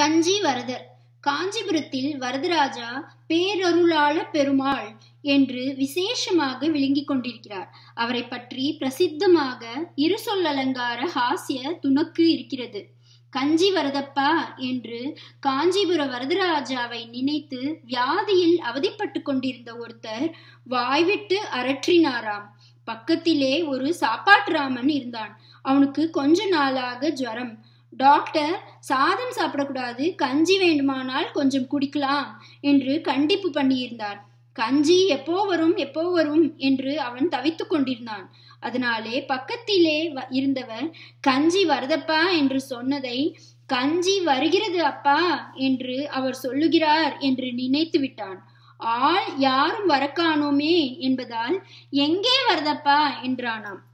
கஞ்சி வரதர் காஞ்சிபுரத்தில் வரதராஜா பேரருளாள பெருமாள் என்று விசேஷமாக விளங்கிக் கொண்டிருக்கிறார் அவரை பற்றி பிரசித்தமாக இரு சொல்லலங்கார ஹாஸ்ய துணுக்கு இருக்கிறது கஞ்சி வரதப்பா என்று காஞ்சிபுர வரதராஜாவை நினைத்து வியாதியில் அவதிப்பட்டு கொண்டிருந்த ஒருத்தர் வாய்விட்டு அரற்றினாராம் பக்கத்திலே ஒரு சாப்பாட்டுராமன் இருந்தான் அவனுக்கு கொஞ்ச நாளாக ஜுரம் டாக்டர் சாதம் சாப்பிடக்கூடாது கஞ்சி வேண்டுமானால் கொஞ்சம் குடிக்கலாம் என்று கண்டிப்பு பண்ணியிருந்தார் கஞ்சி எப்போ வரும் எப்போ வரும் என்று அவன் தவித்து கொண்டிருந்தான் அதனாலே பக்கத்திலே இருந்தவர் கஞ்சி வருதப்பா என்று சொன்னதை கஞ்சி வருகிறது அப்பா என்று அவர் சொல்லுகிறார் என்று நினைத்து விட்டான் ஆள் யாரும் வரக்கானோமே என்பதால் எங்கே வருதப்பா என்றானாம்